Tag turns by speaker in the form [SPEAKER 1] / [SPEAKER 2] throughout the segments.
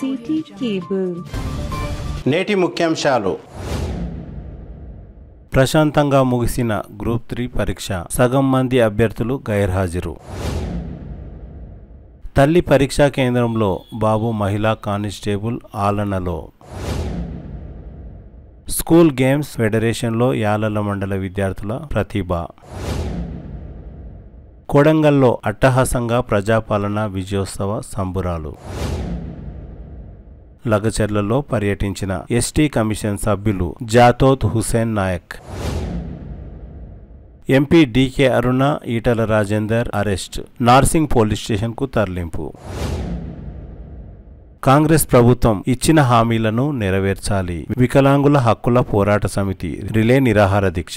[SPEAKER 1] CT cable.
[SPEAKER 2] నేటి ముఖ్యాంశాలు ప్రశాంతంగా ముగిసిన గ్రూప్ త్రీ పరీక్ష సగం మంది అభ్యర్థులు గైర్హాజరు తల్లి పరీక్షా కేంద్రంలో బాబు మహిళా కానిస్టేబుల్ ఆలనలో స్కూల్ గేమ్స్ ఫెడరేషన్లో యాలల మండల విద్యార్థుల ప్రతిభ కొడంగల్లో అట్టహాసంగా ప్రజాపాలన విజయోత్సవ సంబురాలు లగచర్లలో పర్యటించిన ఎస్టీ కమిషన్ సభ్యులు Jatoth Hussain Naik MP DK Aruna Etela Rajender arrest Narsingi police స్టేషన్కు తరలింపు కాంగ్రెస్ ప్రభుత్వం ఇచ్చిన హామీలను నెరవేర్చాలి వికలాంగుల హక్కుల పోరాట సమితి రిలే నిరాహార దీక్ష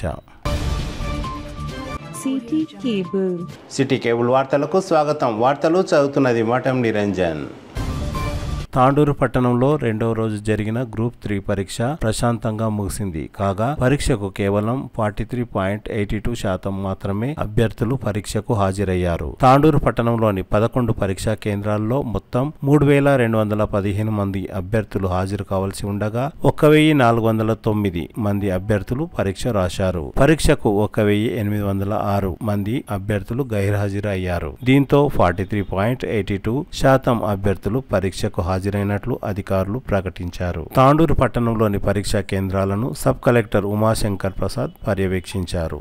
[SPEAKER 1] CT cable.
[SPEAKER 2] సిటీ కేబుల్ వార్తలకు స్వాగతం వార్తలు చదువుతున్నది మఠం నిరంజన్ తాండూరు పట్టణంలో రెండవ రోజు జరిగిన గ్రూప్ త్రీ పరీక్ష ప్రశాంతంగా ముగిసింది కాగా పరీక్షకు కేవలం forty three point eighty two శాతం మాత్రమే అభ్యర్థులు పరీక్షకు హాజరయ్యారు తాండూరు పట్టణంలోని పదకొండు పరీక్షా కేంద్రాల్లో మొత్తం మూడు వేల రెండు వందల పదిహేను మంది అభ్యర్థులు హాజరు కావాల్సి ఉండగా ఒక వెయ్యి నాలుగు వందల తొమ్మిది మంది అభ్యర్థులు పరీక్ష రాశారు పరీక్షకు ఒక వెయ్యి ఎనిమిది వందల ఆరు మంది అభ్యర్థులు గైర్హాజరు అయ్యారు దీంతో forty three point eighty two శాతం అభ్యర్థులు పరీక్షకు హాజరైనట్లు అధికారులు ప్రకటించారు తాండూరు పట్టణంలోని పరీక్షా కేంద్రాలను సబ్ కలెక్టర్ ఉమాశంకర్ ప్రసాద్ పర్యవేక్షించారు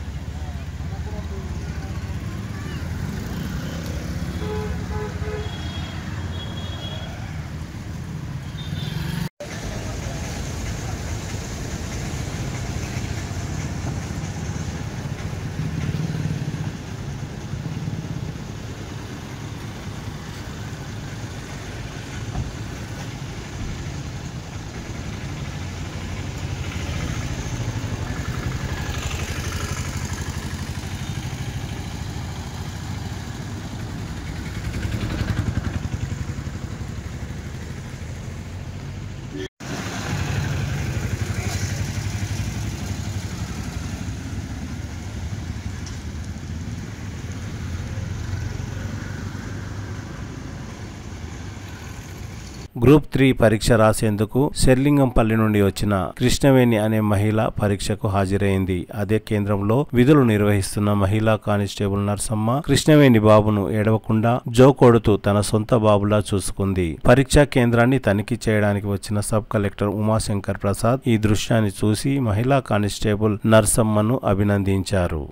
[SPEAKER 2] గ్రూప్ త్రీ పరీక్ష రాసేందుకు శెర్లింగంపల్లి నుండి వచ్చిన కృష్ణవేణి అనే మహిళ పరీక్షకు హాజరైంది అదే కేంద్రంలో విధులు నిర్వహిస్తున్న మహిళా కానిస్టేబుల్ నర్సమ్మ కృష్ణవేణి బాబును ఏడవకుండా జో కొడుతూ తన సొంత బాబులా చూసుకుంది పరీక్షా కేంద్రాన్ని తనిఖీ చేయడానికి వచ్చిన సబ్ కలెక్టర్ ఉమాశంకర్ ప్రసాద్ ఈ దృశ్యాన్ని చూసి మహిళా కానిస్టేబుల్ నర్సమ్మను అభినందించారు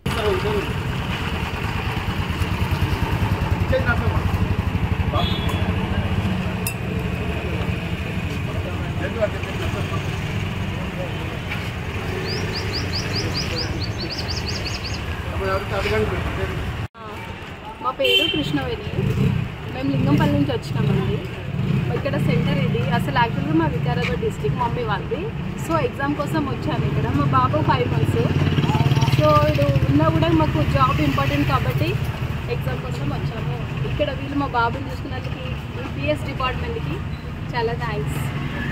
[SPEAKER 3] మా పేరు కృష్ణవేణి మేము లింగంపల్లి నుంచి వచ్చినామండి ఇక్కడ సెంటర్ ఇది అసలు యాక్చువల్గా మా వికారాబాద్ డిస్టిక్ మమ్మీ వాళ్ళది సో ఎగ్జామ్ కోసం వచ్చాను ఇక్కడ మా బాబు ఫైవ్ మంత్స్ సో ఇది ఉన్నా కూడా మాకు జాబ్ ఇంపార్టెంట్ కాబట్టి ఎగ్జామ్ కోసం వచ్చాము ఇక్కడ వీళ్ళు మా బాబుని చూసుకున్నందుకు పిఎస్ డిపార్ట్మెంట్కి చాలా థ్యాంక్స్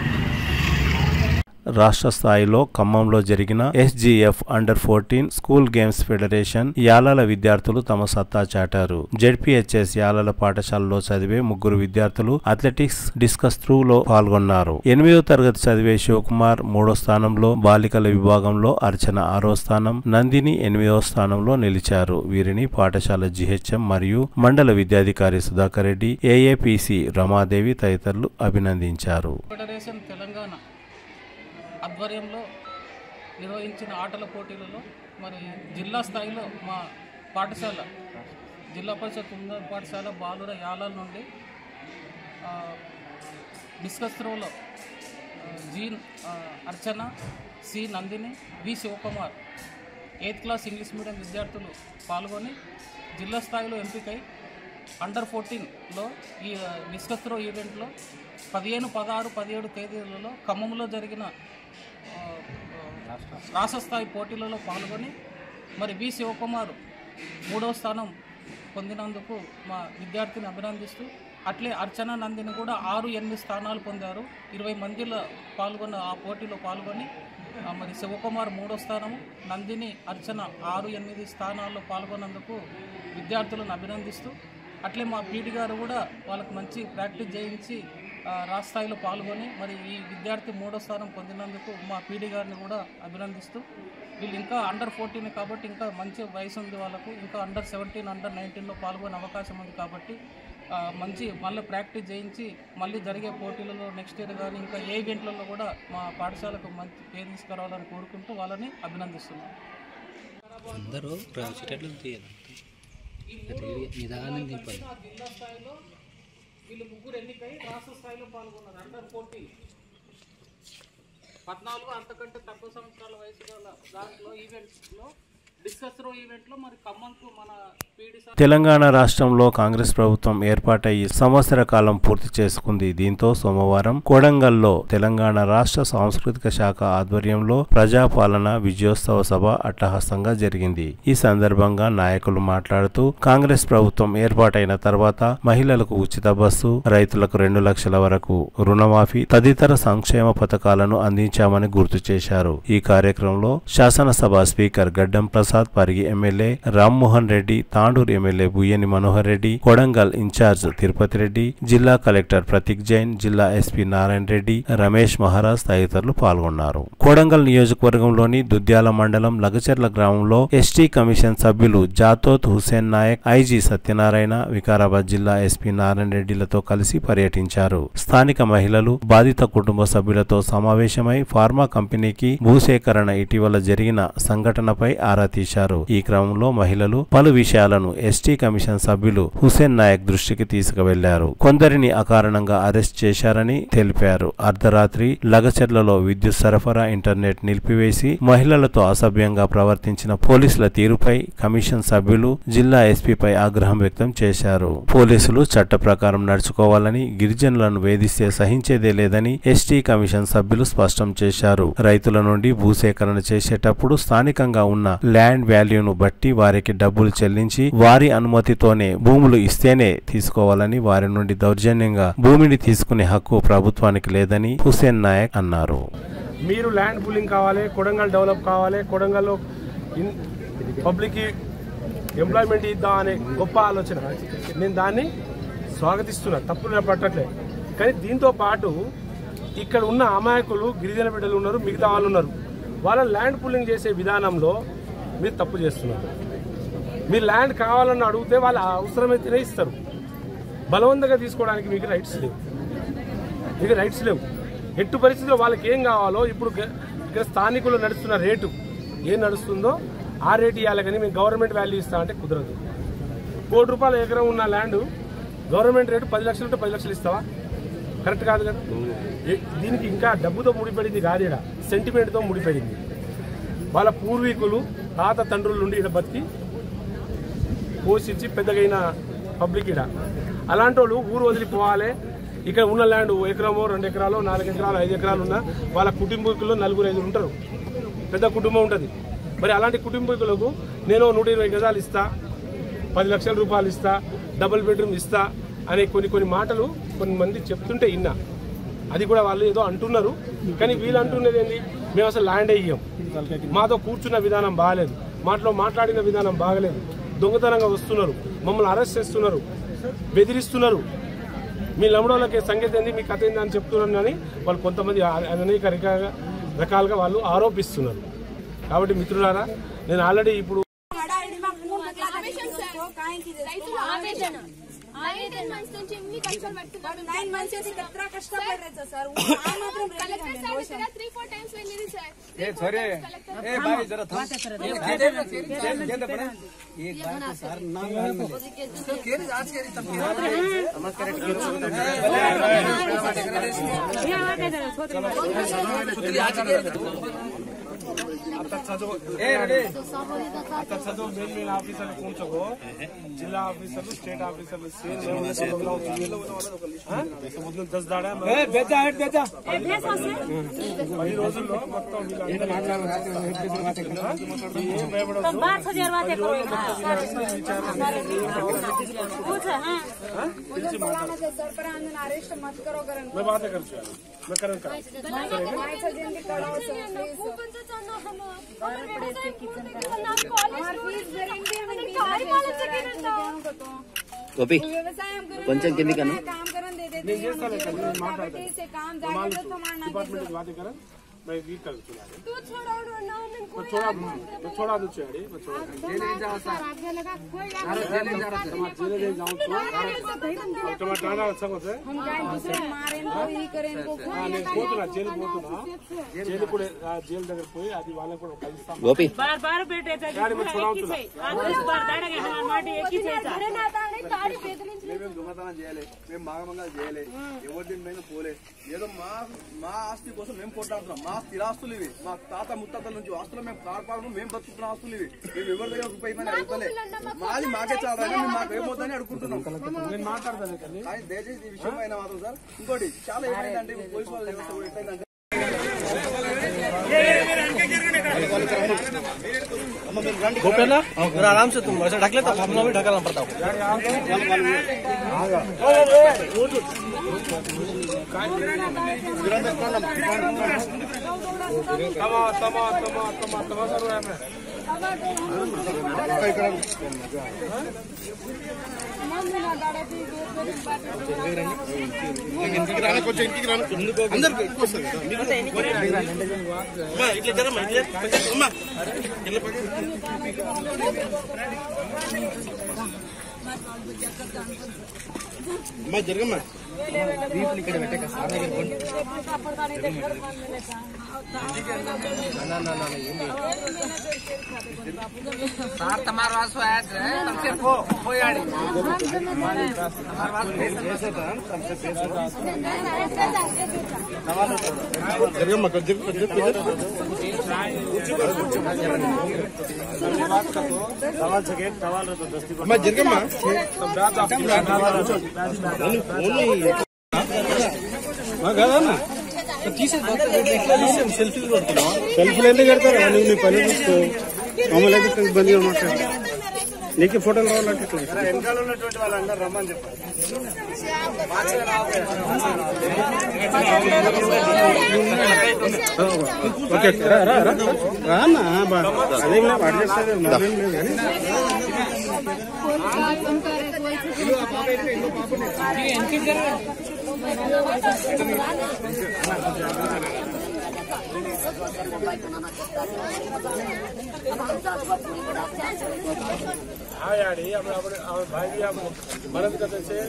[SPEAKER 2] రాష్ట్ర స్థాయిలో ఖమ్మంలో జరిగిన SGF under fourteen school games federation యాలల విద్యార్థులు తమ సత్తా చాటారు జెడ్పీహెచ్ఎస్ యాలల పాఠశాలలో చదివే ముగ్గురు విద్యార్థులు అథ్లెటిక్స్ డిస్కస్ త్రూ లో పాల్గొన్నారు ఎనిమిదో తరగతి చదివే శివకుమార్ మూడో స్థానంలో బాలికల విభాగంలో అర్చన ఆరో స్థానం నందిని ఎనిమిదో స్థానంలో నిలిచారు వీరిని పాఠశాల జిహెచ్ఎం మరియు మండల విద్యాధికారి సుధాకర్ రెడ్డి ఏఏపీసీ రమాదేవి తదితరులు అభినందించారు
[SPEAKER 4] ఫెడరేషన్ తెలంగాణ ఆధ్వర్యంలో నిర్వహించిన ఆటల పోటీలలో మరి జిల్లా స్థాయిలో మా పాఠశాల జిల్లా పరిషత్ ఉన్నత పాఠశాల బాలుర యాలాల నుండి ఆ, డిస్కస్ త్రోలో ఆ, జీన్ ఆ, Archana C Nandini V Shivakumar eighth class English medium విద్యార్థులు పాల్గొని జిల్లా స్థాయిలో ఎంపికై అండర్ ఫోర్టీన్లో ఈ ఆ, డిస్కస్ త్రో ఈవెంట్లో పదిహేను పదహారు పదిహేడు తేదీలలో ఖమ్మంలో జరిగిన ఆ, ఆ, రాష్ట్ర స్థాయి పోటీలలో పాల్గొని మరి వి శివకుమార్ మూడవ స్థానం పొందినందుకు మా విద్యార్థిని అభినందిస్తూ అట్లే అర్చన నందిని కూడా ఆరు ఎనిమిది స్థానాలు పొందారు ఇరవై మందిలో పాల్గొన్న ఆ పోటీలో పాల్గొని ఆ, మరి శివకుమార్ మూడో స్థానము నందిని అర్చన ఆరు ఎనిమిది స్థానాల్లో పాల్గొన్నందుకు విద్యార్థులను అభినందిస్తూ అట్లే మా పీడి గారు కూడా వాళ్ళకి మంచి ప్రాక్టీస్ చేయించి ఆ, రాష్ట్ర స్థాయిలో పాల్గొని మరి ఈ విద్యార్థి మూడో స్థానం పొందినందుకు మా పీడీ గారిని కూడా అభినందిస్తూ వీళ్ళు ఇంకా అండర్ ఫోర్టీన్ కాబట్టి ఇంకా మంచి వయసు ఉంది వాళ్ళకు ఇంకా అండర్ సెవెంటీన్ అండర్ నైన్టీన్లో పాల్గొనే అవకాశం ఉంది కాబట్టి ఆ, మంచి మళ్ళీ ప్రాక్టీస్ చేయించి మళ్ళీ జరిగే పోటీలలో నెక్స్ట్ ఇయర్ కానీ ఇంకా ఏ ఈవెంట్లలో కూడా మా పాఠశాలకు మంచి పేరు తీసుకురావాలని కోరుకుంటూ వాళ్ళని అభినందిస్తున్నాను
[SPEAKER 5] అందరూ వచ్చేటట్లు తీయాలి నిదానం దింపాలి
[SPEAKER 4] జిల్లా స్థాయిలో వీళ్ళు ముగ్గురు ఎన్నికై రాష్ట్ర స్థాయిలో పాల్గొన్నారు అండర్ ఫోర్టీన్ పద్నాలుగు అంతకంటే తక్కువ సంవత్సరాల వయసు గల దాంట్లో ఈవెంట్స్లో డిస్కస్ రో ఈవెంట్లో మరి ఖమ్మంకు మన పీడీ సార్
[SPEAKER 2] తెలంగాణ రాష్ట్రంలో కాంగ్రెస్ ప్రభుత్వం ఏర్పాటయ్యి సంవత్సర కాలం పూర్తి చేసుకుంది దీంతో సోమవారం కొడంగల్లో తెలంగాణ రాష్ట్ర సాంస్కృతిక శాఖ ఆధ్వర్యంలో ప్రజాపాలన విజయోత్సవ సభ అట్టహాసంగా జరిగింది ఈ సందర్భంగా నాయకులు మాట్లాడుతూ కాంగ్రెస్ ప్రభుత్వం ఏర్పాటైన తర్వాత మహిళలకు ఉచిత బస్సు రైతులకు రెండు లక్షల వరకు రుణమాఫీ తదితర సంక్షేమ పథకాలను అందించామని గుర్తు చేశారు ఈ కార్యక్రమంలో శాసనసభ speaker Gaddam Prasad Parigi MLA Rammohan Reddy Tandur MLA Buyyani Manohar Reddy Kodangal incharge Tirupati Reddy జిల్లా కలెక్టర్ ప్రతీక్ జైన్ జిల్లా ఎస్పీ నారాయణ రెడ్డి రమేష్ మహారాజ్ తదితరులు పాల్గొన్నారు కొడంగల్ నియోజకవర్గంలోని దుద్యాల మండలం లగచెర్ల గ్రామంలో ఎస్టీ కమిషన్ సభ్యులు జాతోత్ హుసేన్ నాయక్ ఐజీ సత్యనారాయణ వికారాబాద్ జిల్లా ఎస్పీ నారాయణ రెడ్డిలతో కలిసి పర్యటించారు స్థానిక మహిళలు బాధిత కుటుంబ సభ్యులతో సమావేశమై ఫార్మా కంపెనీకి భూసేకరణ ఇటీవల జరిగిన సంఘటనపై ఆరా తీశారు ఈ క్రమంలో మహిళలు పలు విషయాలను ఎస్టీ కమిషన్ సభ్యులు హుసేన్ నాయక్ దృష్టికి తీసుకువెళ్లారు కొందరిని అకారణంగా అరెస్ట్ చేశారని తెలిపారు అర్ధరాత్రి లగచెర్లలో విద్యుత్ సరఫరా ఇంటర్నెట్ నిలిపివేసి మహిళలతో అసభ్యంగా ప్రవర్తించిన పోలీసుల తీరుపై కమిషన్ సభ్యులు జిల్లా ఎస్పీపై ఆగ్రహం వ్యక్తం చేశారు పోలీసులు చట్ట ప్రకారం నడుచుకోవాలని గిరిజనులను వేధిస్తే సహించేదే లేదని ఎస్టీ కమిషన్ సభ్యులు స్పష్టం చేశారు రైతుల నుండి భూసేకరణ చేసేటప్పుడు స్థానికంగా ఉన్న ల్యాండ్ వాల్యూను బట్టి వారికి డబ్బులు చెల్లించి వారి అనుమతితోనే భూములు ఇస్తేనే తీసుకోవాలని వారి నుండి దౌర్జన్యంగా భూమిని తీసుకునే హక్కు ప్రభుత్వానికి లేదని హుసేన్ నాయక్ అన్నారు
[SPEAKER 6] మీరు ల్యాండ్ పూలింగ్ కావాలి కొడంగల్ డెవలప్ కావాలి కొడంగల్లో ఇన్ పబ్లిక్కి ఎంప్లాయ్మెంట్ ఇద్దాం అనే గొప్ప ఆలోచన నేను దాన్ని స్వాగతిస్తున్నా తప్పులు పట్టట్లే కానీ దీంతో పాటు ఇక్కడ ఉన్న అమాయకులు గిరిజన బిడ్డలు ఉన్నారు మిగతా వాళ్ళు ఉన్నారు వాళ్ళ ల్యాండ్ పూలింగ్ చేసే విధానంలో మీరు తప్పు చేస్తున్నారు మీరు ల్యాండ్ కావాలని అడిగితే వాళ్ళు అవసరమైతేనే ఇస్తారు బలవంతంగా తీసుకోవడానికి మీకు రైట్స్ లేవు మీకు రైట్స్ లేవు ఎట్టు పరిస్థితిలో వాళ్ళకి ఏం కావాలో ఇప్పుడు గ- ఇక్కడ స్థానికులు నడుస్తున్న రేటు ఏం నడుస్తుందో ఆ రేటు ఇవ్వాలి కానీ మేము గవర్నమెంట్ వాల్యూ ఇస్తామంటే కుదరదు కోటి రూపాయల ఎకరం ఉన్న ల్యాండ్ గవర్నమెంట్ రేటు పది లక్షలు ఉంటే పది లక్షలు ఇస్తావా కరెక్ట్ కాదు కదా ఏ- దీనికి ఇంకా డబ్బుతో ముడిపడింది కాదు ఇక్కడ సెంటిమెంట్తో ముడిపడింది వాళ్ళ పూర్వీకులు తాత తండ్రుల నుండి ఇక్కడ బతికి పోషించి పెద్దగైన పబ్లిక్ ఇడ అలాంటి వాళ్ళు ఊరు వదిలిపోవాలి ఇక్కడ ఉన్న ల్యాండ్ ఓ ఎకరమో రెండు ఎకరాలు నాలుగు ఎకరాలు ఐదు ఎకరాలు ఉన్న వాళ్ళ కుటుంబీకులు నలుగురు ఐదుగురు ఉంటారు పెద్ద కుటుంబం ఉంటుంది మరి అలాంటి కుటుంబీకులకు నేను నూట ఇరవై గజాలు ఇస్తా పది లక్షల రూపాయలు ఇస్తా డబుల్ బెడ్రూమ్ ఇస్తా అనే కొన్ని కొన్ని మాటలు కొన్ని మంది చెప్తుంటే విన్నా అది కూడా వాళ్ళు ఏదో అంటున్నారు కానీ వీళ్ళు అంటున్నది ఏంటి మేము అసలు ల్యాండ్ అయ్యాం మాతో కూర్చున్న విధానం బాగాలేదు మాటలో మాట్లాడిన విధానం బాగలేదు దొంగతనంగా వస్తున్నారు మమ్మల్ని అరెస్ట్ చేస్తున్నారు బెదిరిస్తున్నారు మీ లమ్మడోళ్ళకి సంగతి ఏంది మీ కథ ఏంది అని చెప్తున్నారు కానీ వాళ్ళు కొంతమంది ఆ- అనేక రకాలుగా రకాలుగా వాళ్ళు ఆరోపిస్తున్నారు కాబట్టి మిత్రులారా నేను ఆల్రెడీ ఇప్పుడు
[SPEAKER 7] నైన్ మంత్స్ నుంచి ఇన్ని కష్టాలు పడుతున్నారు
[SPEAKER 8] నైన్ మంత్స్ చేసి ఎത്ര కష్టపడలేదు సార్ ఆ మాత్రం
[SPEAKER 7] కలెక్టర్ సార్ దగ్గర త్రీ ఫోర్ టైమ్స్ వెళ్ళింది సార్
[SPEAKER 6] आता చదువు आता చదువు మెయిన్ మెయిన్ ఆఫీసర్లు కూర్చోకో జిల్లా ఆఫీసర్లు స్టేట్ ఆఫీసర్లు సేమ్ దస్ దాడా పది రోజుల్లో మొత్తం వీళ్ళందరూ ఏం భయపడవద్దు.
[SPEAKER 8] उधर पुराना से सर पर आंदन अरेस्ट मत करो करण
[SPEAKER 6] मैं बात कर मैं करण का
[SPEAKER 8] माइक से जल्दी करो सर प्लीज हमार फीस भरेंगे हम
[SPEAKER 7] काय बोलायचं की नंतर?
[SPEAKER 8] तो
[SPEAKER 5] గోపి
[SPEAKER 8] व्यवसाय हम करेंगे
[SPEAKER 5] కొంచెం కిందికి అను.
[SPEAKER 8] काम करन दे दे
[SPEAKER 6] నేను చేస్తాను ఇక్కడ నేను
[SPEAKER 8] कमेटी
[SPEAKER 6] మాట్లాడతాను
[SPEAKER 8] से काम जाएगा तो तुम्हारा
[SPEAKER 6] डिपार्टमेंट की बातें करें मैं वीक कर चुका है
[SPEAKER 7] तू छोड़ो ना
[SPEAKER 6] मैं छोड़ा मैं छोड़ा दूं चेड़ी मैं छोड़ा जेल ले जाऊं तो तुम्हारा टाटा अच्छा होता है
[SPEAKER 8] हम जाए दूसरे मारे इनको ही करें इनको
[SPEAKER 6] ఆ, నేను పోతున్నా జైలు పోతున్నా జైలు కూడా ఆ, జైలు దగ్గర పోయి అది వాళ్ళని కూడా కలుస్తాం
[SPEAKER 5] గోపి
[SPEAKER 9] बार बार बेटे
[SPEAKER 6] గాడి मैं చూడవుతున్నా
[SPEAKER 9] दस बार दाड़ेगा हमारे माटी एक ही चीज
[SPEAKER 7] తాడి బెదిరించి
[SPEAKER 10] మేమేం దొంగతనం చేయలే మేము మాగమంగా చేయలే ఎవరి దీని మీద పోలే ఏదో మా మా ఆస్తి కోసం మేము కొట్లాడుతున్నాం మా స్థిరాస్తులు ఇవి మా తాత ముత్తాతల నుంచి ఆస్తులు మేము కాపాడు మేము బతుకుతున్న ఆస్తులు ఇవి మేము ఎవరి దగ్గర రూపాయి పైన అడుగుతలే మాది మాకే చాలా మేము మాకు ఏమవుతుందని అడుగుతున్నాం
[SPEAKER 6] నేను మాట్లాడతాను ఇక్కడ
[SPEAKER 10] కానీ దయచేసి ఈ విషయం పైన మాత్రం సార్ ఇంకోటి చాలా ఏమైందంటే ఇప్పుడు పోలీసు వాళ్ళ వ్యవస్థ కూడా ఎట్లయిందంటే
[SPEAKER 5] आराम से तुम ऐसा ढक लेता हम भी ढकना पड़ता
[SPEAKER 6] तमा तमा तमा तमा तमा कर रहा है मैं సెల్ఫీలు ఎందుకు కడతారా నువ్వు నీ పని చూసుకో మమ్మల్ని అయితే ఇబ్బందిగా మాట్లాడు నీకు ఫోటోలు రావాలంటే ఇట్లా వెనకాల ఉన్నటువంటి వాళ్ళందరూ రమ్మని చెప్పారు ఓకే రా రా రా రా అన్న బా అదేం లేదు అడ్జస్ట్ అదే నాదేం లేదు కానీ हाँ यार ये अपने अपने अपने भाई भी आप मदद करते थे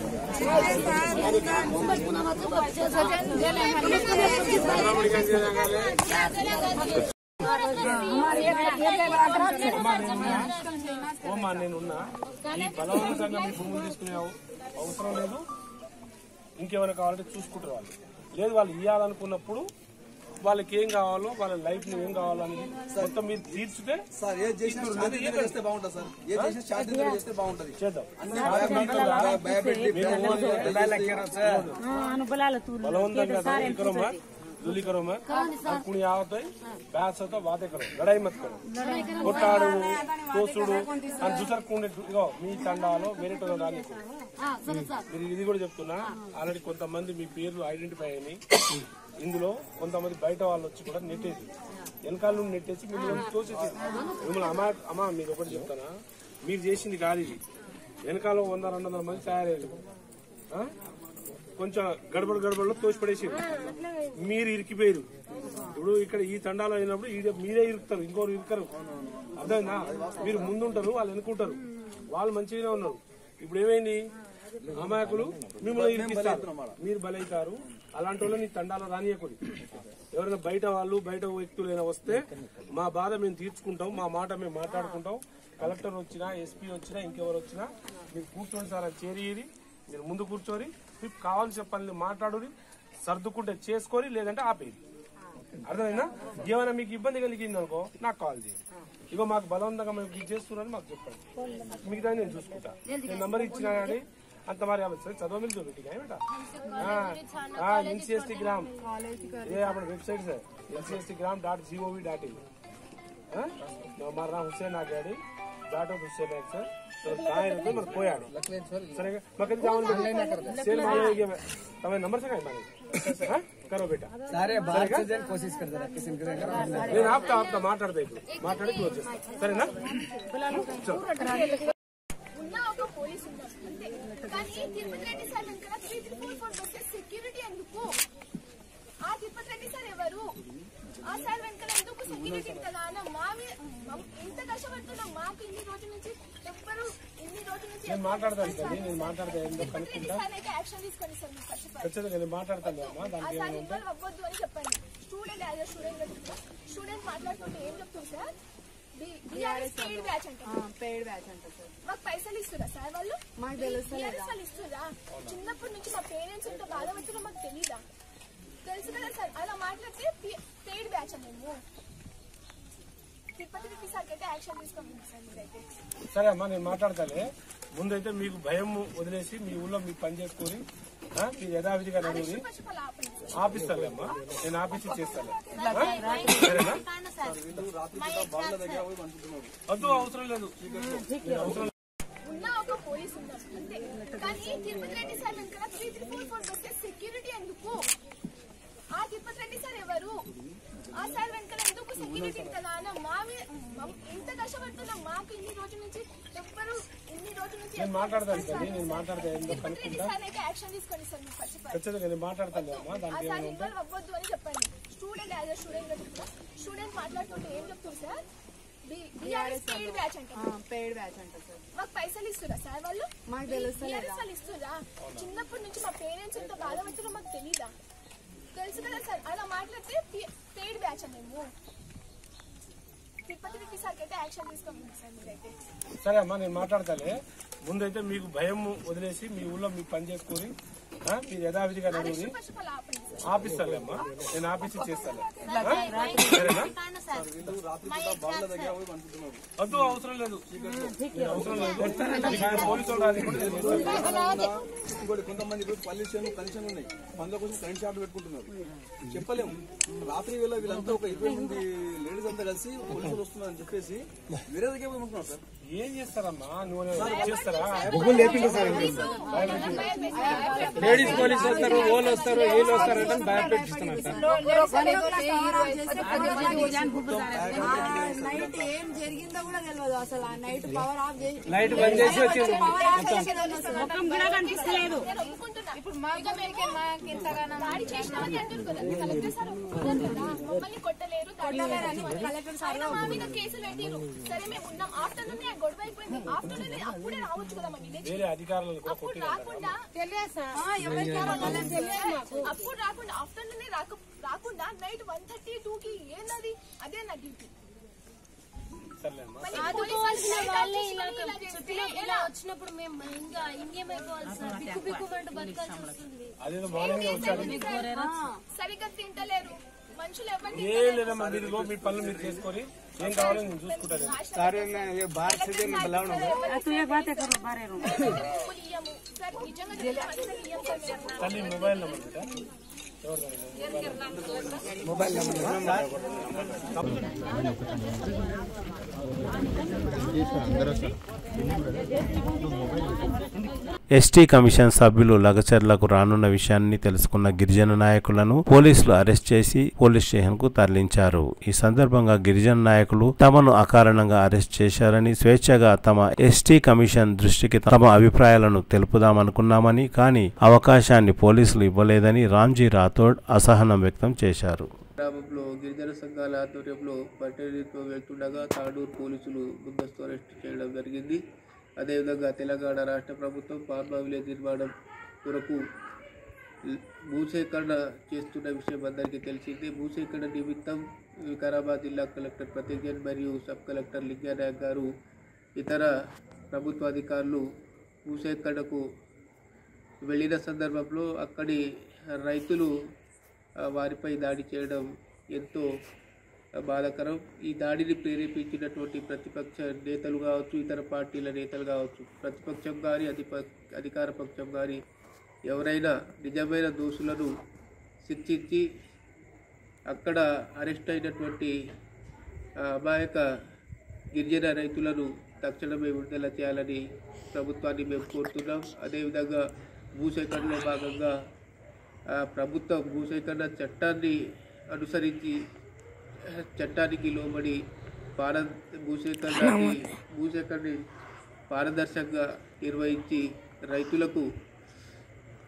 [SPEAKER 6] ఓమా నేనున్నా ఈ బలవంతంగా మీ భూములు తీసుకునే అవ- అవసరం లేదు ఇంకేమైనా కావాలంటే చూసుకుంటారు వాళ్ళు లేదు వాళ్ళు ఇవ్వాలనుకున్నప్పుడు వాళ్ళకి ఏం కావాలో వాళ్ళ లైఫ్ లో ఏం కావాలో అనేది మొత్తం మీరు తీర్చితే
[SPEAKER 10] సార్ ఏ చేసినా శాంతియుతంగా చేస్తే బాగుంటుంది సార్ ఏ చేసినా శాంతియుతంగా చేస్తే బాగుంటుంది
[SPEAKER 6] చేద్దాం
[SPEAKER 10] అన్ని భయపెట్టి- భయపెట్టి
[SPEAKER 6] बलवंत जल्दी करो मत जल्दी करो मत और कुणी आवत है బ్యాస్ అవుతా వాదే కరో లడాయి మత్ కరో కొట్టాడు తోసుడు అని చూసారు కుండే ఇగో మీ తండాలో వేరే రాని మీరు ఇది కూడా చెప్తున్నా ఆల్రెడీ కొంతమంది మీ పేర్లు ఐడెంటిఫై అయినాయి ఇందులో కొంతమంది బయట వాళ్ళు వచ్చి కూడా నెట్టేది వెనకాల నుండి నెట్టేసి మిమ్మల్ని తోసేసి మిమ్మల్ని అమ్మా అమ్మా మీరు ఒకటి చెప్తానా మీరు చేసింది కాదు ఇది వెనకాల వంద రెండు వందల మంది తయారయ్యారు ఆ? కొంచెం గడబడ గడబడలో తోసిపడేసి మీరు ఇరికిపోయారు ఇప్పుడు ఇక్కడ ఈ తండాలో అయినప్పుడు ఈడ- మీరే ఇరుకుతారు ఇంకోరు ఇరుకరు అర్థమైందా మీరు ముందుంటారు వాళ్ళు వెనుకుంటారు వాళ్ళు మంచిగానే ఉన్నారు ఇప్పుడు ఏమైంది అమాయకులు మిమ్మల్ని ఇరికిస్తారు మీరు బలైతారు అలాంటి వాళ్ళని ఈ తండాలో రానియకూడదు ఎవరైనా బయట వాళ్ళు బయట వ్యక్తులైనా వస్తే మా బాధ మేము తీర్చుకుంటాం మా మాట మేము మాట్లాడుకుంటాం కలెక్టర్ వచ్చినా ఎస్పీ వచ్చినా ఇంకెవరు వచ్చినా మీరు కూర్చోండి సార్ అని చేరి మీరు ముందు కూర్చొని మీకు కావాల్సిన పనులు మాట్లాడుని సర్దుకుంటే చేసుకొని లేదంటే ఆపేది అర్థమైందా ఏమైనా మీకు ఇబ్బంది కలిగింది అనుకో నాకు కాల్ చేయండి ఇగో మాకు బలవంతంగా మేము ఇది చేస్తున్నారని మాకు చెప్పండి మిగతా నేను చూసుకుంటా నేను నంబర్ ఇచ్చినా కానీ అంత మరి आप सर चलो मिल जो बेटी का है बेटा हाँ हाँ एनसीएसटी ग्राम ये अपने वेबसाइट से NCST gram dot G O V dot in हमारा नाम हुसैन आग्याडी डॉट ऑफ हुसैन है सर तो कहाँ है तो मतलब कोई आड़ी सर मैं कभी जाऊँ सेल माल हो गया मैं तुम्हें नंबर से कहीं मांगे हाँ करो बेटा
[SPEAKER 5] सारे बात से जन कोशिश कर जरा किसी के
[SPEAKER 6] నేను ఆపుతా ఆపుతా మాట్లాడతా ఇప్పుడు మాట్లాడి క్లోజ్ చేస్తా సరేనా
[SPEAKER 7] ఉన్న ఒక పోలీస్ ఉన్నారు అంతే కానీ తిరుపతి రెడ్డి సార్ వెనకాల three three four four buses security ఎందుకు ఆ తిరుపతి రెడ్డి సార్ ఎవరు ఆ సార్ వెనకాల ఎందుకు సెక్యూరిటీ కదా అన్న మా మీద మమ్- ఇంత కష్టపడుతున్నాం మాకు ఇన్ని రోజుల నుంచి ఎవ్వరు ఇన్ని రోజుల నుంచి
[SPEAKER 6] నేను మాట్లాడతాను తల్లి నేను మాట్లాడతా ఏందో
[SPEAKER 7] తిరుపతి రెడ్డి
[SPEAKER 6] కనుక్కుంటా
[SPEAKER 7] సార్ అయితే యాక్షన్ తీసుకోండి సార్ మీరు ఫస్ట్ ఆఫ్ ఆల్.
[SPEAKER 6] ఖచ్చితంగా నేను మాట్లాడతాను అమ్మా
[SPEAKER 7] ఆ
[SPEAKER 6] దానికి
[SPEAKER 7] సార్
[SPEAKER 6] ఏమైనా ఉంటే
[SPEAKER 7] ఇన్వాల్వ్ అవ్వద్దు అని చెప్పండి స్టూడెంట్ యాజ్ స్టూడెంట్ స్టూడెంట్ మాట్లాడుతుంటే ఏం చెప్తుంది సార్ బీఆర్ఎస్ పెయిడ్ బ్యాచ్ అంటే
[SPEAKER 8] పేడ్ బ్యాచ్ అంట సార్
[SPEAKER 7] మాకు పైసలు ఇస్తురా సార్ వాళ్ళు
[SPEAKER 8] మాకు తెలుస్తలేదా?
[SPEAKER 7] BRS వాళ్ళు ఇస్తురా చిన్నప్పటి నుంచి మా పేరెంట్స్ ఎంత బాధపడుతున్నా మాకు తెలీదా తెలుసు కదా సార్ అలా మాట్లాడితే పెయిడ్ బ్యాచ్ మేము తిరుపతి రెడ్డి సార్ అయితే యాక్షన్ తీసుకోండి సార్ మీరైతే
[SPEAKER 6] సరే అమ్మా నేను మాట్లాడతాలే ముందైతే మీకు భయం వదిలేసి మీ ఊళ్ళో మీకు పని చేసుకొని ఆ, మీరు యథావిధిగా నడువుని
[SPEAKER 7] ఫస్ట్ ఆఫ్ ఆల్ ఆపండి సార్
[SPEAKER 6] ఆపిస్తాలే అమ్మా నేను ఆపించి చేస్తాను సరేనా వద్దు అవసరం లేదు నేను అవసరం లేదు.
[SPEAKER 7] ఉన్న ఒక పోలీస్ ఉన్నారు అంతే కానీ తిరుపతి రెడ్డి సార్ వెనకాల త్రీ త్రీ ఫోర్ ఫోర్ వస్తే సెక్యూరిటీ ఎందుకు ఆ తిరుపతి రెడ్డి సార్ ఎవరు ఆ సార్ వెనకాల ఎందుకు సెక్యూరిటీ కదా అన్న మా మీద మమ్- ఇంత కష్టపడుతున్నాం మాకు ఇన్ని రోజుల నుంచి ఎవ్వరు ఇన్ని రోజుల నుంచి
[SPEAKER 6] నేను మాట్లాడతాను తల్లి నేను మాట్లాడతా ఏందో
[SPEAKER 7] తిరుపతి రెడ్డి
[SPEAKER 6] కనుక్కుంటా
[SPEAKER 7] సార్ అయితే యాక్షన్ తీసుకోండి సార్ మీరు ఫస్ట్ ఆఫ్ ఆల్.
[SPEAKER 6] ఖచ్చితంగా నేను మాట్లాడతాను అమ్మా
[SPEAKER 7] ఆ
[SPEAKER 6] దానికి
[SPEAKER 7] సార్
[SPEAKER 6] ఏమైనా ఉంటే
[SPEAKER 7] ఇన్వాల్వ్ అవ్వద్దు అని చెప్పండి స్టూడెంట్ యాజ్ స్టూడెంట్ స్టూడెంట్ మాట్లాడుతుంటే ఏం చెప్తుంది సార్ బీఆర్ఎస్ పెయిడ్ బ్యాచ్ అంటే
[SPEAKER 8] పేడ్ బ్యాచ్ అంట సార్
[SPEAKER 7] మాకు పైసలు ఇస్తురా సార్ వాళ్ళు
[SPEAKER 8] మాకు తెలుస్తలేదా?
[SPEAKER 7] BRS వాళ్ళు ఇస్తురా చిన్నప్పటి నుంచి మా పేరెంట్స్ ఎంత బాధపడుతున్నా మాకు తెలీదా తెలుసు కదా సార్ అలా మాట్లాడితే పెయిడ్ బ్యాచ్ మేము తిరుపతి రెడ్డి సార్ అయితే యాక్షన్ తీసుకోండి సార్ మీరైతే
[SPEAKER 6] సరే అమ్మా నేను మాట్లాడతాలే ముందైతే మీకు భయం వదిలేసి మీ ఊళ్ళో మీకు పని చేసుకొని ఆ, మీరు యథావిధిగా నడువుని
[SPEAKER 7] ఫస్ట్ ఆఫ్ ఆల్ ఆపండి సార్
[SPEAKER 6] ఆపిస్తాలే అమ్మా నేను ఆపించి చేస్తాను సరేనా వద్దు అవసరం లేదు నేను అవసరం లేదు మీకు పోలీసు వాళ్ళు రాని కూడా నేను చేస్తాను.
[SPEAKER 10] ఇంకోటి కొంతమంది ఇప్పుడు పొల్యూషన్ కనెక్షన్ ఉన్నాయి పనుల కోసం కరెంట్ షాప్ పెట్టుకుంటున్నారు చెప్పలేము రాత్రి వేళ వీళ్ళంతా ఒక ఇరవై మంది లేడీస్ అంతా కలిసి పోలీసులు వస్తున్నారని చెప్పేసి వేరే దగ్గర పోయి ఉంటున్నారు సార్
[SPEAKER 6] ఏం చేస్తారమ్మా నువ్వు చేస్తారా
[SPEAKER 5] లేడీస్ పోలీస్ వస్తారు వాళ్ళు వస్తారు వీళ్ళు వస్తారు అంటే భయపెట్టిస్తున్నారు సార్
[SPEAKER 8] నైట్ ఏం జరిగిందో కూడా తెలియదు అసలు ఆ నైట్ పవర్ ఆఫ్ చేసి
[SPEAKER 5] లైట్ బంద్ చేసి వచ్చింది
[SPEAKER 8] పవర్ ఆఫ్ చేసి
[SPEAKER 9] ముఖం కూడా కనిపిస్తలేదు
[SPEAKER 7] నేను ఒప్పుకుంటున్నా ఇప్పుడు మా గవర్నమెంట్ మాకు ఇంతగానో దాడి చేసినామని అంటారు కదా కలెక్టర్ సార్ ఒప్పుకున్నారు కదా మమ్మల్ని కొట్టలేరు కొట్టలేరు అని కలెక్టర్ సార్ మా మీద కేసులు పెట్టిరు సరే మేము ఉన్నాం ఆఫ్టర్నూన్ గొడవ అయిపోయింది ఆఫ్టర్నూన్ అప్పుడే రావచ్చు కదా మా విలేజ్
[SPEAKER 6] వేరే అధికారులను కూడా
[SPEAKER 7] అప్పుడు రాకుండా అప్పుడు రాకుండా ఆఫ్టర్నూన్ రాక రాకుండా నైట్ వన్ థర్టీ టూ కి ఏందది అదే నా డ్యూటీ
[SPEAKER 6] సర్లే అమ్మా
[SPEAKER 7] ఆదుకోవాల్సిన వాళ్ళే ఇలా
[SPEAKER 11] చుట్టూ ఇలా వచ్చినప్పుడు మేము ఇంకా ఇండియం అయిపోవాలి సార్ బిక్కు బిక్కుమంటూ బతకాల్సి వస్తుంది
[SPEAKER 6] అదేదో మార్నింగ్ వచ్చాడు
[SPEAKER 7] సరిగ్గా తింటలేరు మనుషులు ఎవరిని
[SPEAKER 6] ఏం లేదమ్మా మీరు ఇదిగో మీ పనులు మీరు చేసుకొని ఏం కావాలో నేను చూసుకుంటాను
[SPEAKER 7] ఇయ్యము సార్ నిజంగా చెప్తే అసలు ఇయ్యం సార్ మేము.
[SPEAKER 6] తల్లి మొబైల్ నెంబర్ ఉందా? ఎవరు
[SPEAKER 2] ఎస్టీ కమిషన్ సభ్యులు లగచర్లకు రానున్న విషయాన్ని తెలుసుకున్న గిరిజన నాయకులను పోలీసులు అరెస్ట్ చేసి పోలీస్ స్టేషన్ కు తరలించారు ఈ సందర్భంగా గిరిజన నాయకులు తమను అకారణంగా అరెస్ట్ చేశారని స్వేచ్ఛగా తమ ఎస్టీ కమిషన్ దృష్టికి తమ అభిప్రాయాలను తెలుపుదామనుకున్నామని కానీ అవకాశాన్ని పోలీసులు ఇవ్వలేదని రామ్జీ రాథోడ్ అసహనం వ్యక్తం చేశారు
[SPEAKER 12] గ్రామంలో గిరిజన సంఘాల ఆధ్వర్యంలో పర్యటనతో వెళ్తుండగా తాడూరు పోలీసులు ముందస్తు అరెస్ట్ చేయడం జరిగింది అదేవిధంగా తెలంగాణ రాష్ట్ర ప్రభుత్వం ఫార్మా విలేజ్ నిర్మాణం కొరకు ల్- భూసేకరణ చేస్తున్న విషయం అందరికీ తెలిసిందే భూసేకరణ నిమిత్తం వికారాబాద్ జిల్లా కలెక్టర్ ప్రతిజ్ఞన్ మరియు సబ్ కలెక్టర్ లింగానాయక్ గారు ఇతర ప్రభుత్వ అధికారులు భూసేకరణకు వెళ్ళిన సందర్భంలో అక్కడి రైతులు ఆ, వారిపై దాడి చేయడం ఎంతో ఆ, బాధాకరం ఈ దాడిని ప్రేరేపించినటువంటి ప్రతిపక్ష నేతలు కావచ్చు ఇతర పార్టీల నేతలు కావచ్చు ప్రతిపక్షం కానీ అధిప అధికార పక్షం కానీ ఎవరైనా నిజమైన దోషులను శిక్షించి అక్కడ అరెస్ట్ అయినటువంటి ఆ, అమాయక గిరిజన రైతులను తక్షణమే విడుదల చేయాలని ప్రభుత్వాన్ని మేము కోరుతున్నాం అదేవిధంగా భూసేకరణలో భాగంగా ఆ, ప్రభుత్వం భూసేకరణ చట్టాన్ని అనుసరించి ఆ, చట్టానికి లోబడి పార భూసేకరణని భూసేకరణని పారదర్శకంగా నిర్వహించి రైతులకు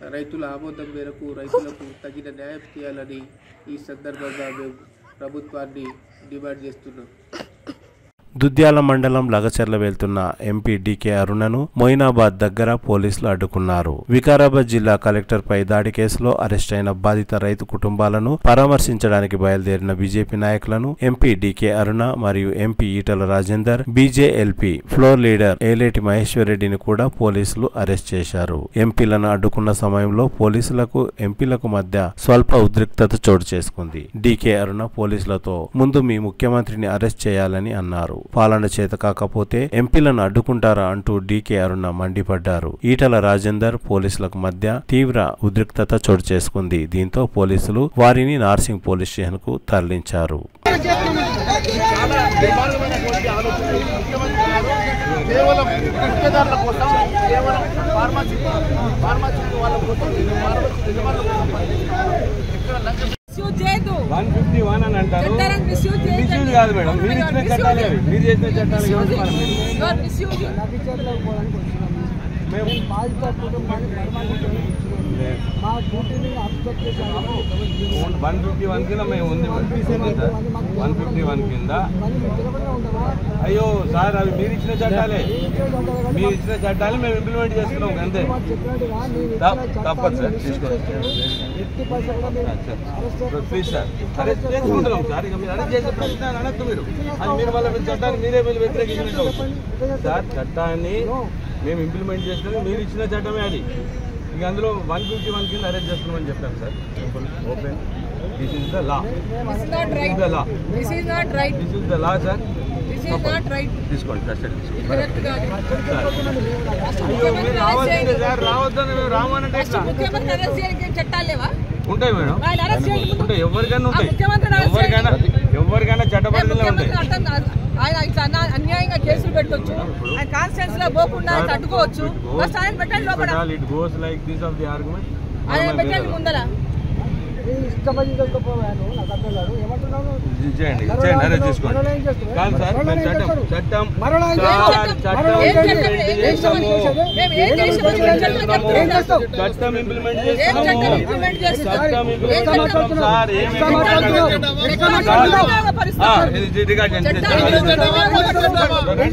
[SPEAKER 12] రైతుల ఆమోదం మేరకు రైతులకు తగిన న్యాయం చేయాలని ఈ సందర్భంగా మేము ప్రభుత్వాన్ని డిమాండ్ చేస్తున్నాం
[SPEAKER 2] దుద్యాల మండలం లగచర్ల వెళ్తున్న ఎంపీ డీకే అరుణను మొయినాబాద్ దగ్గర పోలీసులు అడ్డుకున్నారు వికారాబాద్ జిల్లా కలెక్టర్ పై దాడి కేసులో అరెస్ట్ అయిన బాధిత రైతు కుటుంబాలను పరామర్శించడానికి బయలుదేరిన బీజేపీ నాయకులను ఎంపీ డీకే అరుణ మరియు MP Etela Rajender BJLP floor leader Aleti మహేశ్వరరెడ్డిని కూడా పోలీసులు అరెస్ట్ చేశారు ఎంపీలను అడ్డుకున్న సమయంలో పోలీసులకు ఎంపీలకు మధ్య స్వల్ప ఉద్రిక్తత చోటు చేసుకుంది డీకే అరుణ పోలీసులతో ముందు మీ ముఖ్యమంత్రిని అరెస్ట్ చేయాలని అన్నారు పాలన చేత కాకపోతే ఎంపీలను అడ్డుకుంటారా అంటూ డీకే అరుణ మండిపడ్డారు ఈటల రాజేందర్ పోలీసులకు మధ్య తీవ్ర ఉద్రిక్తత చోటు చేసుకుంది దీంతో పోలీసులు వారిని నార్సింగ్ పోలీస్ స్టేషన్ కు తరలించారు
[SPEAKER 13] చాలా దుర్మార్గమైనటువంటి ఆలోచన ఈ ముఖ్యమంత్రి గారు కేవలం గుత్తేదారుల కోసం కేవలం ఫార్మసీ ఫార్మసీ వాళ్ళ కోసం ఫార్మసీ యజమానుల కోసం పనిచేస్తున్నారు. ఎక్కడ లంచం
[SPEAKER 8] చేయొద్దు
[SPEAKER 5] వన్ ఫిఫ్టీ వన్ అని అంటారు
[SPEAKER 8] చట్టాలను misuse చేయొద్దు.
[SPEAKER 5] మిస్యూజ్ కాదు మేడం మీరు ఇచ్చిన చట్టాలు అవి మీరు చేసిన చట్టాలు ఎవరు మనం
[SPEAKER 8] You are misusing.
[SPEAKER 5] మేము వన్ ఫిఫ్టీ వన్ కింద మేము ఉంది వన్ ఫిఫ్టీ వన్ కింద అయ్యో సార్ అవి మీరు ఇచ్చిన చట్టాలే మీరు ఇచ్చిన చట్టాలు మేము ఇంప్లిమెంట్ చేస్తున్నాం అంతే తప్- తప్పదు సార్ తీసుకోండి ప్లీజ్ సార్ అరెస్ట్ చేసుకుంటున్నాం సార్ ఇక మీరు అరెస్ట్ చేసే ప్రశ్న అనొద్దు మీరు అది మీరు మళ్ళీ మీరు చట్టాన్ని మీరే మీరు వ్యతిరేకించినట్టు అవుతుంది. సార్ చట్టాన్ని మేము ఇంప్లిమెంట్ చేస్తున్నాం మీరు ఇచ్చిన చట్టమే అది ఇక అందులో వన్ ఫిఫ్టీ వన్ కింద అరెస్ట్ చేస్తున్నామని చెప్పాం sir simple open this is the law
[SPEAKER 8] This is not
[SPEAKER 5] this
[SPEAKER 8] right.
[SPEAKER 5] The law
[SPEAKER 8] This is not right.
[SPEAKER 5] This is the law sir
[SPEAKER 8] This is not right.
[SPEAKER 5] తీసుకోండి custody
[SPEAKER 8] ఇది correct కాదు.
[SPEAKER 5] అయ్యో మీరు రావాల్సిందే sir రావద్దని మేము రామనంటే
[SPEAKER 8] ఫస్ట్
[SPEAKER 5] ఎట్లా?
[SPEAKER 8] ముఖ్యమంత్రి అరెస్ట్ చేయడానికి ఏం చట్టాలు లేవా
[SPEAKER 5] ఉంటాయి మేడం
[SPEAKER 8] ఆయన అరెస్ట్ చేయడానికి ముందు-
[SPEAKER 5] ఉంటాయి ఎవరికైనా
[SPEAKER 8] ఆ
[SPEAKER 5] ఉంటాయి
[SPEAKER 8] ముఖ్యమంత్రిని అరెస్ట్
[SPEAKER 5] ఎవరికైనా ఎవరికైనా చట్టపరిధిలో ఉంటాయి
[SPEAKER 8] ముఖ్యమంత్రి అర్థం కాదు ఆయన ఇట్లా అన్నా- అన్యాయంగా కేసులు పెట్టొచ్చు ఆయన కాన్స్టిట్యూన్స్ లో పోకుండా ఆయన అడ్డుకోవచ్చు ఫస్ట్ ఆయన పెట్టండి లోపల
[SPEAKER 5] it goes like this of the argument
[SPEAKER 8] ఆయన పెట్టండి ముందర
[SPEAKER 5] చేయండి చేయండి అరెస్ట్ చేసుకోండి కాదు సార్ మేము చట్టం చట్టం సార్, చట్టం
[SPEAKER 8] ఏం చట్టం?
[SPEAKER 5] implement
[SPEAKER 8] ఏం చేస్తామని
[SPEAKER 5] చేస్తాము.
[SPEAKER 8] మేము ఏం చేసామని మేము చట్టం చెప్తున్నాం.
[SPEAKER 5] చట్టం ఇంప్లిమెంట్
[SPEAKER 8] ఏం చట్టం
[SPEAKER 5] చేస్తాము
[SPEAKER 8] ఇంప్లిమెంట్ చేస్తున్నాం?
[SPEAKER 5] చట్టం
[SPEAKER 8] ఏం
[SPEAKER 5] ఇంప్లిమెంట్
[SPEAKER 8] చట్టం?
[SPEAKER 5] చేస్తాం సార్ ఏం
[SPEAKER 8] చట్టం
[SPEAKER 5] ఇంప్లిమెంట్
[SPEAKER 8] చట్టం
[SPEAKER 5] చేస్తాం?
[SPEAKER 8] చట్టం పరిస్థితి.
[SPEAKER 5] ఆ, ఇది రికార్డ్ చేయండి.
[SPEAKER 8] చట్టం
[SPEAKER 5] చట్టం
[SPEAKER 8] చట్టం
[SPEAKER 5] రండి.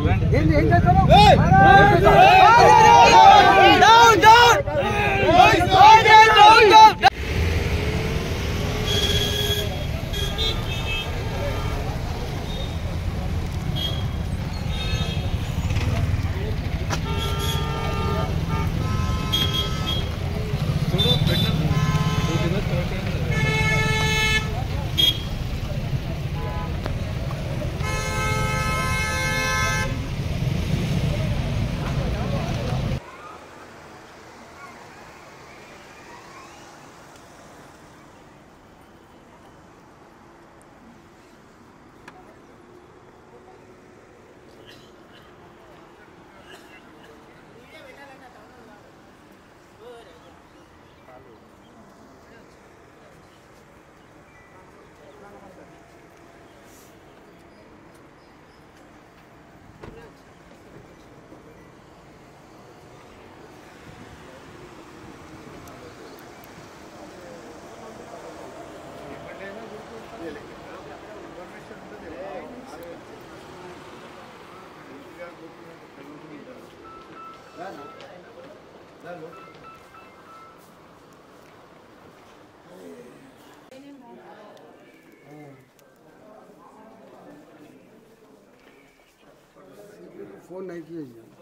[SPEAKER 14] ఫోన్ నైట్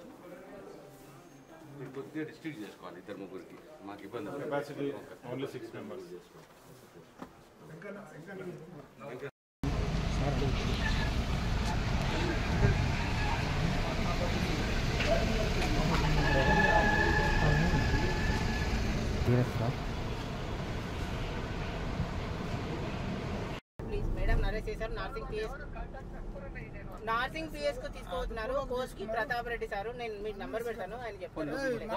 [SPEAKER 5] మీరు కొద్దిగా రిస్ట్రిక్ట్ చేసుకోవాలి ఇద్దరు ముగ్గురికి మాకు ఇబ్బంది అవుతుంది.
[SPEAKER 6] Capacity
[SPEAKER 5] okay.
[SPEAKER 6] only six members.
[SPEAKER 5] ఇంకా
[SPEAKER 15] ప్లీజ్ మేడం అరెస్ట్ చేశారు నార్సింగ్ పిఎస్ నార్సింగ్ పిఎస్ కు తీసుకుపోతున్నారు కోచ్ కి ప్రతాప్ రెడ్డి సార్ నేను మీకు నంబర్ పెడతాను ఆయన చెప్తాను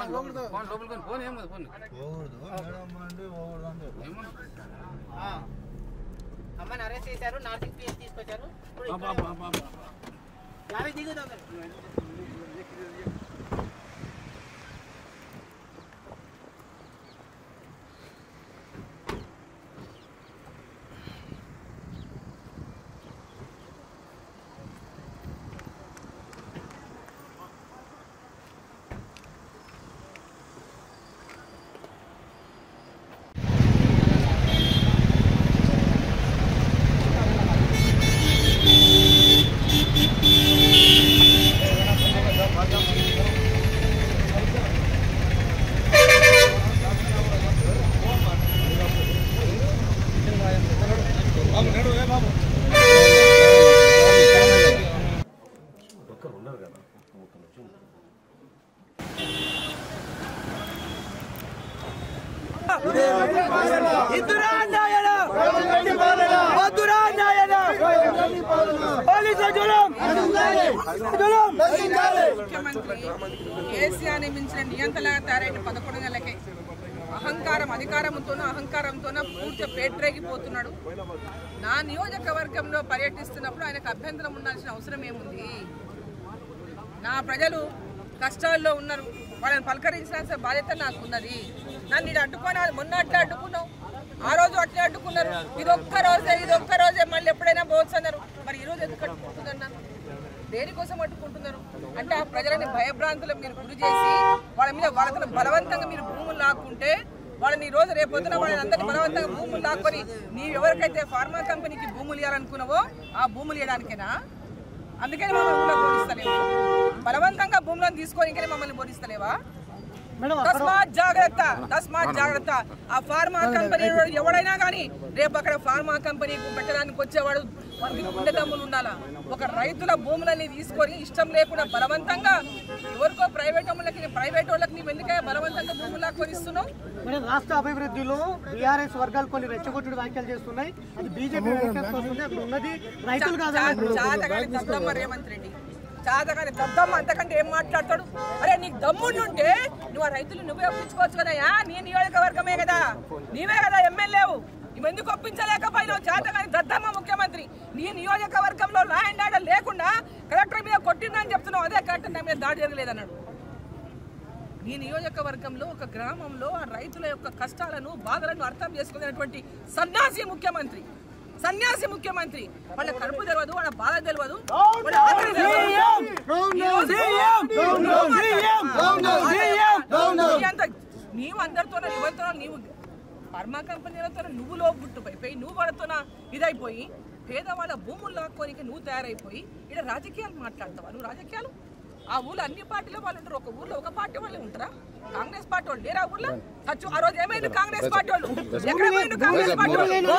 [SPEAKER 15] ఆ. అమ్మని అరెస్ట్ చేశారు నార్సింగ్ పిఎస్ తీసుకొచ్చారు ఇప్పుడు ఇక్కడ- యాభై దిగు తొందర.
[SPEAKER 14] ఇద్దురా నాయన వద్దురా నాయన పోలీసు జులం జులం
[SPEAKER 8] ముఖ్యమంత్రి కేసీఆర్ నియమించిన నియంత్రణగా తయారైన పదకొండు నెలలకే అహంకారం అధికారంతోనూ అహంకారంతోనూ పూర్తి పేట్రేగిపోతున్నాడు నా నియోజకవర్గంలో పర్యటిస్తున్నప్పుడు ఆయనకు అభ్యంతరం ఉండాల్సిన అవసరం ఏముంది నా ప్రజలు కష్టాల్లో ఉన్నారు వాళ్ళని పలకరించాల్సిన బాధ్యత నాకు ఉన్నది నన్ను ఇది అడ్డుకొని మొన్న అట్లా అడ్డుకున్నావు ఆ రోజు అట్లే అడ్డుకున్నారు ఇది ఒక్క రోజే ఇది ఒక్క రోజే మళ్ళీ ఎప్పుడైనా పోవచ్చు అన్నారు మరి ఈ రోజు ఎందుకు అడ్డుకుంటున్నారు నన్ను దేనికోసం అడ్డుకుంటున్నారు అంటే ఆ ప్రజలని భయభ్రాంతులకు మీరు గురి చేసి వాళ్ళ మీద వాళ్ళతో బలవంతంగా మీరు భూములు లాక్కుంటే వాళ్ళని ఈ రోజు రేపు పొద్దున వాళ్ళని అందరినీ బలవంతంగా భూములు లాక్కొని నీవు ఎవరికైతే ఫార్మా కంపెనీకి భూములు ఇవ్వాలనుకున్నావో ఆ భూములు ఇవ్వడానికేనా అందుకని మమ్మల్ని ఊళ్ళో బోధిస్తలేవు బలవంతంగా భూములను తీసుకొని మమ్మల్ని బోధిస్తలేవా తస్మాత్ జాగ్రత్త తస్మాత్ జాగ్రత్త ఆ ఫార్మా కంపెనీ వాడు ఎవడైనా కానీ రేపు అక్కడ ఫార్మా కంపెనీకి పెట్టడానికి వచ్చేవాడు మనకి గుండె దమ్ములు ఉండాలా ఒక రైతుల భూములని తీసుకొని ఇష్టం లేకుండా బలవంతంగా ఎవరికో ప్రైవేట్ వాళ్ళకి ప్రైవేట్ వాళ్ళకి నీవు ఎందుకయ్యా బలవంతంగా భూములు కొనిస్తున్నావు
[SPEAKER 16] మేడం రాష్ట్ర అభివృద్ధిలో బీఆర్ఎస్ వర్గాలు కొన్ని రెచ్చగొట్టుడు వ్యాఖ్యలు చేస్తున్నాయి అది బీజేపీ వస్తుంది అక్కడ ఉన్నది రైతులు కాదు
[SPEAKER 8] చాతగాని దద్దమ్మ రేవంత్ రెడ్డి చాతగాని దద్దమ్మ అంతకంటే ఏం మాట్లాడతాడు అరే నీకు దమ్ముండుంటే నువ్వు ఆ రైతులు నువ్వే ఒప్పించుకోవచ్చు కదయా నీ నియోజకవర్గమే కదా నీవే కదా ఎమ్మెల్యేవు నువ్వు ఎందుకు ఒప్పించలేకపోయినావు చాతగాని దద్దమ్మ ముఖ్యమంత్రి నీ నియోజకవర్గంలో లా అండ్ ఆర్డర్ లేకుండా కలెక్టర్ మీద కొట్టిందని చెప్తున్నావు అదే కలెక్టర్ నా మీద దాడి జరగలేదన్నాడు నీ నియోజకవర్గంలో ఒక గ్రామంలో ఆ రైతుల యొక్క కష్టాలను బాధలను అర్థం చేసుకునేటువంటి సన్యాసి ముఖ్యమంత్రి సన్యాసి ముఖ్యమంత్రి వాళ్ళ కడుపు తెలియదు వాళ్ళ బాధ తెలియదు వాళ్ళ ఆకలి తెలియదు నీవు అందరితో ఎవరితో నీవు ఫార్మా కంపెనీలతో నువ్వు లోపుట్టుపోయిపోయి నువ్వు వాళ్ళతో ఇదైపోయి పేదవాళ్ళ భూములు లాక్కోనికి నువ్వు తయారైపోయి ఇక్కడ రాజకీయాలు మాట్లాడతావా నువ్వు రాజకీయాలు ఆ ఊళ్ళో అన్ని పార్టీల వాళ్ళు ఉంటారు ఒక ఊర్లో ఒక పార్టీ వాళ్ళే ఉంటారా కాంగ్రెస్ పార్టీ వాళ్ళు లేరా ఊర్లో ఖర్చు ఆ రోజు ఏమైంది కాంగ్రెస్ పార్టీ వాళ్ళు ఎక్కడ పోయిండు కాంగ్రెస్ పార్టీ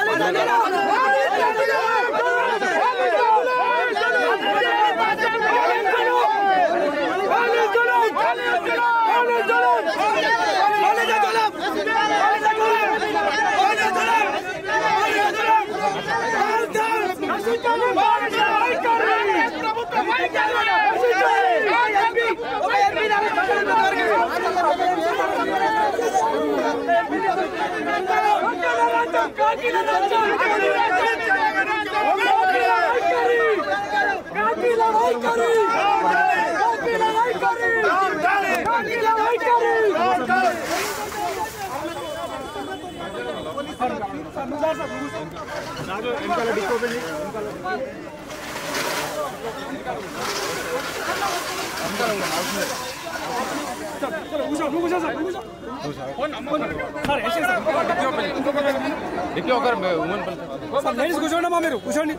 [SPEAKER 6] లేడీస్ కూర్చోండి అమ్మా మీరు కూర్చోండి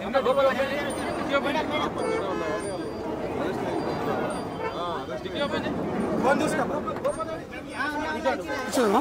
[SPEAKER 6] ఫోన్ చూసుకోమ్మా కూర్చోమ్మా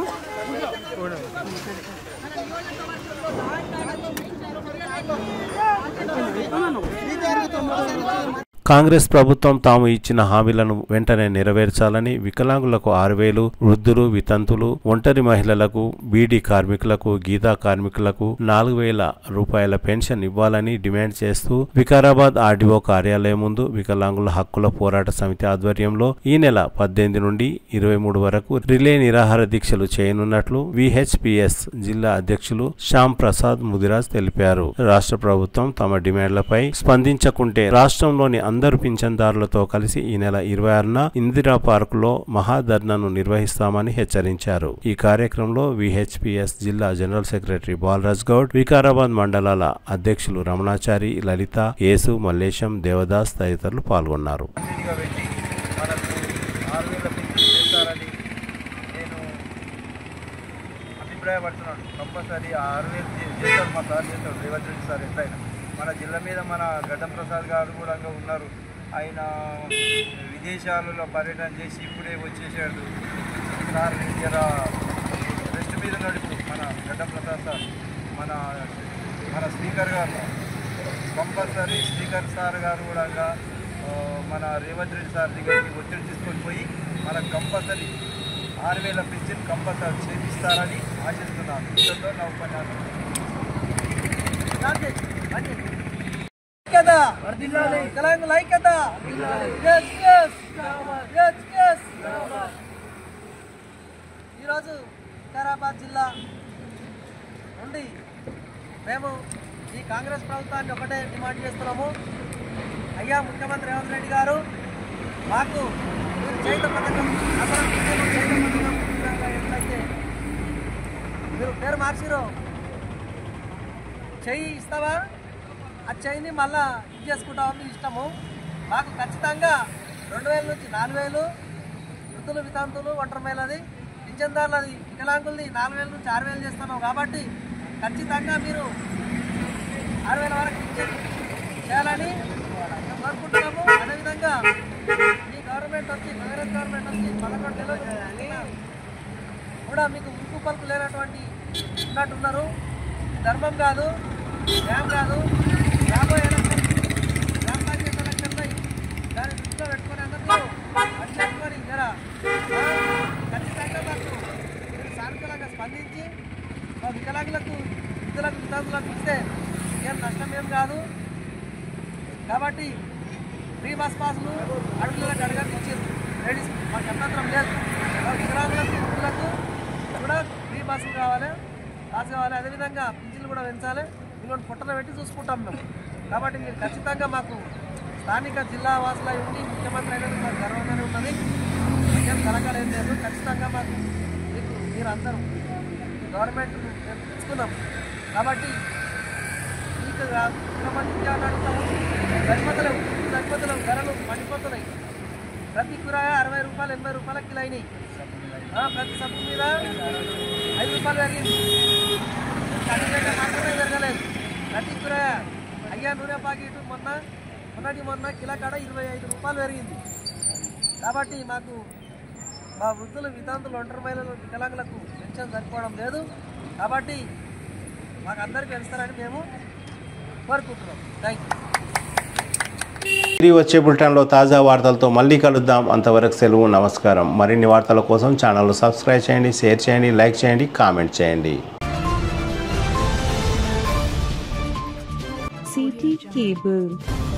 [SPEAKER 2] కాంగ్రెస్ ప్రభుత్వం తాము ఇచ్చిన హామీలను వెంటనే నెరవేర్చాలని వికలాంగులకు ఆరు వేలు వృద్ధులు వితంతులు ఒంటరి మహిళలకు బీడీ కార్మికులకు గీతా కార్మికులకు నాలుగు వేల రూపాయల పెన్షన్ ఇవ్వాలని డిమాండ్ చేస్తూ వికారాబాద్ ఆర్డీఓ కార్యాలయం ముందు వికలాంగుల హక్కుల పోరాట సమితి ఆధ్వర్యంలో ఈ నెల పద్దెనిమిది నుండి ఇరవై మూడు వరకు రిలే నిరాహార దీక్షలు చేయనున్నట్లు విహెచ్పిఎస్ జిల్లా అధ్యక్షులు శ్యామ్ ప్రసాద్ ముదిరాజ్ తెలిపారు రాష్ట్ర ప్రభుత్వం తమ డిమాండ్లపై స్పందించకుంటే రాష్ట్రంలోని అందరు పింఛన్దారులతో కలిసి ఈ నెల ఇరవై ఆరున ఇందిరా పార్క్ లో మహాధర్నాను నిర్వహిస్తామని హెచ్చరించారు ఈ కార్యక్రమంలో విహెచ్పిఎస్ జిల్లా జనరల్ సెక్రటరీ బాలరాజ్ గౌడ్ వికారాబాద్ మండలాల అధ్యక్షులు రమణాచారి లలిత యేసు మల్లేశం దేవదాస్ తదితరులు పాల్గొన్నారు
[SPEAKER 17] సబ్సిడీగా పెట్టి మనకు ఆరు వేల పెన్షన్ చేస్తారని నేను అభిప్రాయపడుతున్నాను కంపల్సరీ ఆ ఆరు వేలు చే- చేస్తాడు మా సార్ చేస్తాడు రేవంత్ రెడ్డి సార్ ఎట్లయినా మన జిల్లా మీద మన గడ్డం ప్రసాద్ గారు కూడా ఉన్నారు ఆయన విదేశాలలో పర్యటన చేసి ఇప్పుడే వచ్చేసాడు సార్ జర రెస్ట్ మీద నడుపు మన గడ్డం ప్రసాద్ సార్ మన మన స్పీకర్ గారు కంపల్సరీ స్పీకర్ సార్ గారు కూడా ఆ, మన రేవంత్ రెడ్డి సార్ దగ్గరికి ఒత్తిడి తీసుకొని పోయి మనకు కంపల్సరీ ఆరు వేల పెన్షన్ కంపల్సరీ చేపిస్తారని ఆశిస్తున్నాను ఇంతతో నా ఉపన్యాసం
[SPEAKER 14] ఐక్యత తెలంగాణ ఐక్యత Yes, yes. Yes, yes. ఈరోజు వికారాబాద్ జిల్లా నుండి మేము ఈ కాంగ్రెస్ ప్రభుత్వాన్ని ఒకటే డిమాండ్ చేస్తున్నాము అయ్యా ముఖ్యమంత్రి రేవంత్ రెడ్డి గారు మాకు మీరు చేత పథకం అసలు మీరు చేత పథకం విధంగా ఎట్లయితే మీరు పేరు మార్చిరో చెయ్యి ఇస్తావా ఆ చెయ్యిని మళ్ళా ఇది చేసుకుంటామని మీ ఇష్టము మాకు ఖచ్చితంగా రెండు వేల నుంచి నాలుగు వేలు వృద్ధులు వితాంతులు ఒంటరి మహిళది పింఛన్దారులది వికలాంగులది నాలుగు వేల నుంచి ఆరు వేలు చేస్తున్నాం కాబట్టి ఖచ్చితంగా మీరు ఆరు వేల వరకు పింఛన్ చేయాలని కోరుకుంటున్నాము అదేవిధంగా ఈ గవర్నమెంట్ వచ్చి కాంగ్రెస్ గవర్నమెంట్ వచ్చి పదకొండు నెలలు కూడా మీకు ఉరుకు పలుకు లేనటువంటి ఉన్నట్టున్నారు ధర్మం కాదు న్యాయం కాదు రాబోయే ఎలక్షన్ గ్రామ పంచాయతీ ఎలక్షన్లో దాన్ని దృష్టిలో పెట్టుకుని అందరూ పట్టుకొని జర ఆ, ఖచ్చితంగా మాకు మీరు సానుకూలంగా స్పందించి మా వికలాంగులకు వృద్ధులకు వితాంతులకు ఇస్తే ఏం నష్టం ఏం కాదు కాబట్టి ఫ్రీ బస్ పాస్లు అడుగులకు అడగని ఇచ్చారు లేడీస్ మాకు అభ్యంతరం లేదు మా వికలాంగులకు వృద్ధులకు కూడా ఫ్రీ బస్సులు కావాలి పాస్ కావాలి అదేవిధంగా పింఛన్లు కూడా పెంచాలి మిమ్మల్ని పుట్టలో పెట్టి చూసుకుంటాం మేము కాబట్టి మీరు ఖచ్చితంగా మాకు స్థానిక జిల్లా వాసులై ఉండి ముఖ్యమంత్రి అయినందుకు మాకు గర్వంగానే ఉన్నది ఏం కలగాలి ఏం లేదు ఖచ్చితంగా మాకు మీకు మీరు అందరూ గవర్నమెంట్ మేము తెచ్చుకున్నాం కాబట్టి మీకు ఇంతమంది ఉద్యోగాలు అడుగుతాము సరిపోతలేవు సరిపోతలేవు ధరలు మండిపోతున్నాయి ప్రతి కూరగాయ అరవై రూపాయలు ఎనభై రూపాయల కిలో అయినాయి ఆ, ప్రతి సబ్బు మీద ఐదు రూపాయలు పెరిగింది ఖచ్చితంగా మాత్రమే పెరగలేదు ప్రతి కూరగాయ అయ్యా నూనె ప్యాకెట్ మొన్న మొన్నటి మొన్న కిలో కాడ ఇరవై ఐదు రూపాయలు పెరిగింది కాబట్టి మాకు మా వృద్ధులు వితాంతులు ఒంటరి మహిళలు వికలాంగులకు పెన్షన్ సరిపోవడం లేదు కాబట్టి మాకు అందరికీ పెంచుతారని మేము కోరుకుంటున్నాం థ్యాంక్ యూ
[SPEAKER 2] తిరిగి వచ్చే బులెటిన్లో తాజా వార్తలతో మళ్ళీ కలుద్దాం అంతవరకు సెలవు నమస్కారం మరిన్ని వార్తల కోసం ఛానల్ సబ్స్క్రైబ్ చేయండి షేర్ చేయండి లైక్ చేయండి కామెంట్ చేయండి
[SPEAKER 1] CT Cable